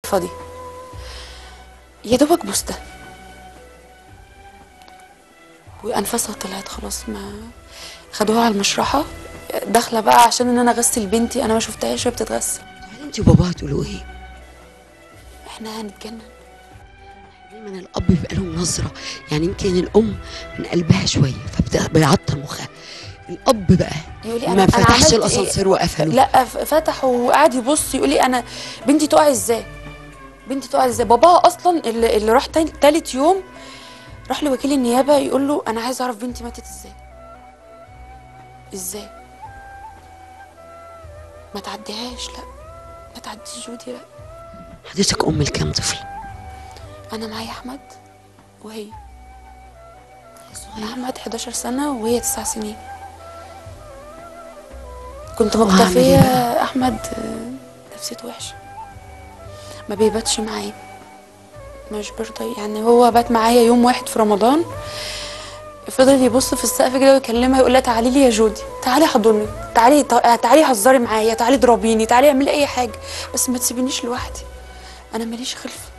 فاضيه يا دوبك بوسته وانفاسها طلعت خلاص ما خدوها على المشرحه داخله بقى عشان ان انا اغسل بنتي انا ما شفتهاش وهي بتتغسل انت وباباها تقولوا ايه احنا هنتجنن دايما الاب بيبقى له نظره يعني يمكن الام من قلبها شويه فبيعطل مخها الاب بقى يقولي ما أنا- أنا فتحش عملت إيه؟ الاسانسير وقفله لا ف- فتح وقعد يبص يقول لي انا بنتي تقع ازاي بنتي تقع ازاي باباها اصلا اللي, اللي راح تاني- تالت يوم راح لوكيل النيابه يقول له انا عايز اعرف بنتي ماتت ازاي ازاي ما تعديهاش لا ما تعديش جودي لا حضرتك ام لكام طفل انا معايا احمد وهي احمد 11 سنه وهي 9 سنين كنت هو عامل مكتفيه إيه بقى؟ احمد آه، نفسيته وحشه ما بيباتش معايا مش برضى يعني هو بات معايا يوم واحد في رمضان فضل يبص في السقف كده ويكلمها يقول لها تعالي لي يا جودي تعالي حضني تعالي تعالي هزري معايا تعالي ضربيني تعالي اعملي اي حاجه بس ما تسيبينيش لوحدي انا ماليش خلفه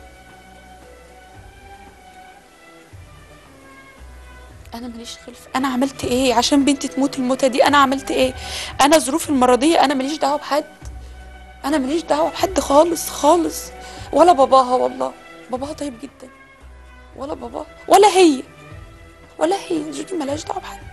انا ماليش خلف انا عملت ايه عشان بنتي تموت الموتة دي انا عملت ايه انا ظروفي المرضيه انا ماليش دعوه بحد انا ماليش دعوه بحد خالص خالص ولا باباها والله باباها طيب جدا ولا باباها ولا هي ولا هي جودي مالهاش دعوه بحد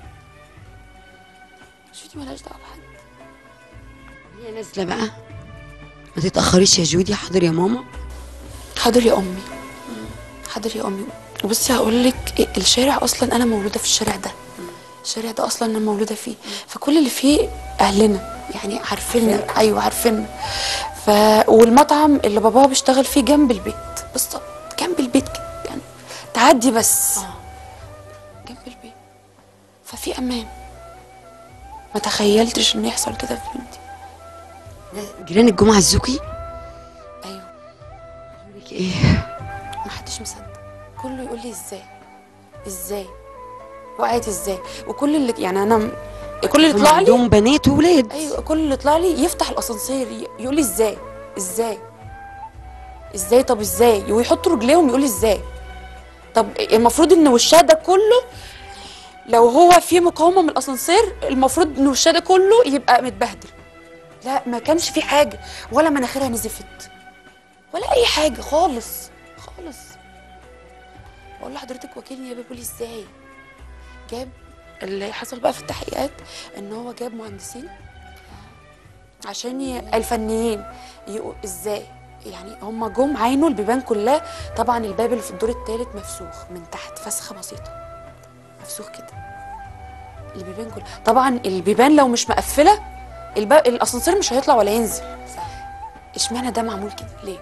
جودي مالهاش دعوه بحد هي نازله بقى ما تتاخريش يا جودي حاضر يا ماما حاضر يا امي حاضر يا امي وبصي هقول لك إيه، الشارع اصلا انا مولوده في الشارع ده الشارع ده اصلا انا مولوده فيه فكل اللي فيه اهلنا يعني عارفيننا ايوه عارفيننا ف والمطعم اللي باباها بيشتغل فيه جنب البيت بالظبط جنب البيت كده يعني تعدي بس جنب البيت ففي امان ما تخيلتش ان يحصل كده في بنتي جيران الجمعه الزوكي ايوه يقول لك ايه ما حدش مصدق كله يقول لي ازاي ازاي وقعت ازاي وكل اللي يعني انا م- كل اللي هم طلع لي عندهم بنات وولاد ايوه كل اللي طلع لي يفتح الاسانسير ي- يقول لي ازاي ازاي ازاي طب ازاي ويحطوا رجليهم يقول لي ازاي طب المفروض ان وشها ده كله لو هو في مقاومه من الاسانسير المفروض ان وشها ده كله يبقى متبهدل لا ما كانش في حاجه ولا مناخيرها نزفت ولا اي حاجه خالص خالص بقول لحضرتك وكيل نيابه بيقول لي ازاي جاب اللي حصل بقى في التحقيقات ان هو جاب مهندسين عشان ي... الفنيين يقول ازاي يعني هم جم عينوا البيبان كلها طبعا الباب اللي في الدور الثالث مفسوخ من تحت فسخه بسيطه مفسوخ كده البيبان كلها طبعا البيبان لو مش مقفله الباب الاسانسير مش هيطلع ولا ينزل اشمعنى ده معمول كده ليه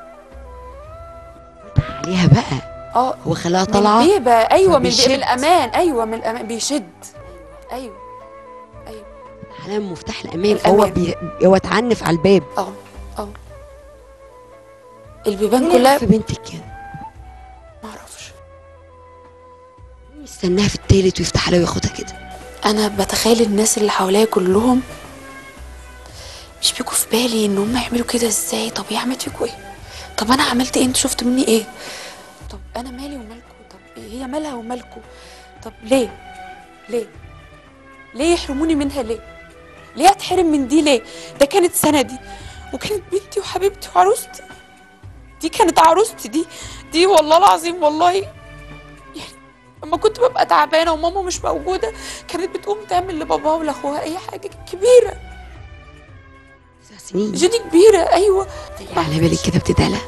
عليها بقى اه هو خلاها من طالعه البيبه ايوه من, من فبيشد. الامان ايوه من الامان بيشد ايوه ايوه علامه مفتاح الامان فهو الأمان. بي... هو اتعنف على الباب اه اه البيبان ليه كلها في بنتك كده ما اعرفش يستناها في التالت ويفتح عليها وياخدها كده انا بتخيل الناس اللي حواليا كلهم مش بيجوا في بالي ان هم يعملوا كده ازاي طب هي عملت فيكوا ايه طب انا عملت ايه انتوا شفتوا مني ايه طب انا مالي ومالكوا طب إيه هي مالها ومالكوا طب ليه ليه ليه يحرموني منها ليه ليه اتحرم من دي ليه ده كانت سندي وكانت بنتي وحبيبتي وعروستي دي كانت عروستي دي دي والله العظيم والله يعني لما كنت ببقى تعبانه وماما مش موجوده كانت بتقوم تعمل لباباها ولاخوها اي حاجه كانت كبيره تسع سنين جودي كبيره ايوه على بالك كده بتدلع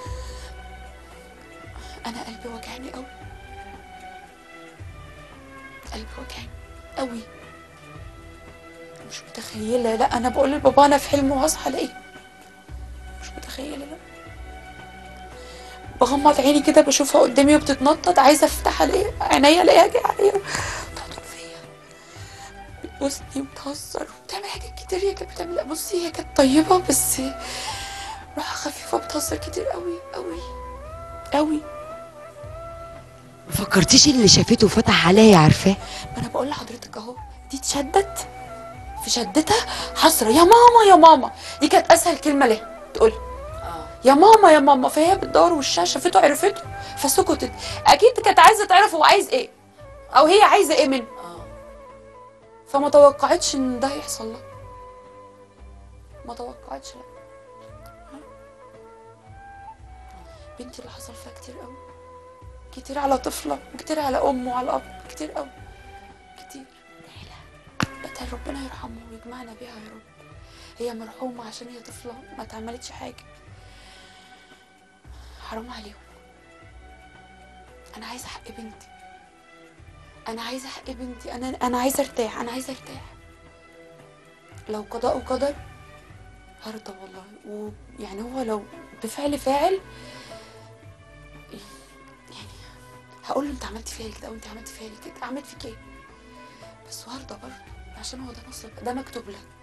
انا قلبي وجعني قوي قلبي وجعني قوي مش متخيله لا انا بقول لبابا انا في حلم وهصحى الاقيه مش متخيله لا بغمض عيني كده بشوفها قدامي وبتتنطط عايزه افتح الاقي عينيا الاقيها جايه عليا بتحضن فيا بتبوسني وبتهزر وبتعمل حاجات كتير هي كانت بتعمل بصي هي كانت طيبه بس روحها خفيفه بتهزر كتير قوي قوي قوي ما فكرتيش اللي شافته وفتح عليا عارفاه ما انا بقول لحضرتك اهو دي اتشدت في شدتها حسره يا ماما يا ماما دي كانت اسهل كلمه ليها تقول يا ماما يا ماما فهي بتدور وشها شافته عرفته فسكتت اكيد كانت عايزه تعرف هو عايز ايه او هي عايزه ايه منه اه فما توقعتش ان ده يحصل لها ما توقعتش لا بنتي اللي حصل فيها كتير قوي كتير على طفله كتير على ام وعلى اب كتير قوي كتير بدل ربنا يرحمها ويجمعنا بيها يا رب هي مرحومه عشان هي طفله ما تعملتش حاجه حرام عليهم انا عايزه حق بنتي انا عايزه حق بنتي انا انا عايزه ارتاح انا عايزه ارتاح لو قضاء وقدر هرضى والله ويعني هو لو بفعل فاعل يعني هقول له انت عملت فيا كده او انت عملت فيا كده عملت فيك ايه بس وهرضى برضه عشان هو ده نصيب ده مكتوب لك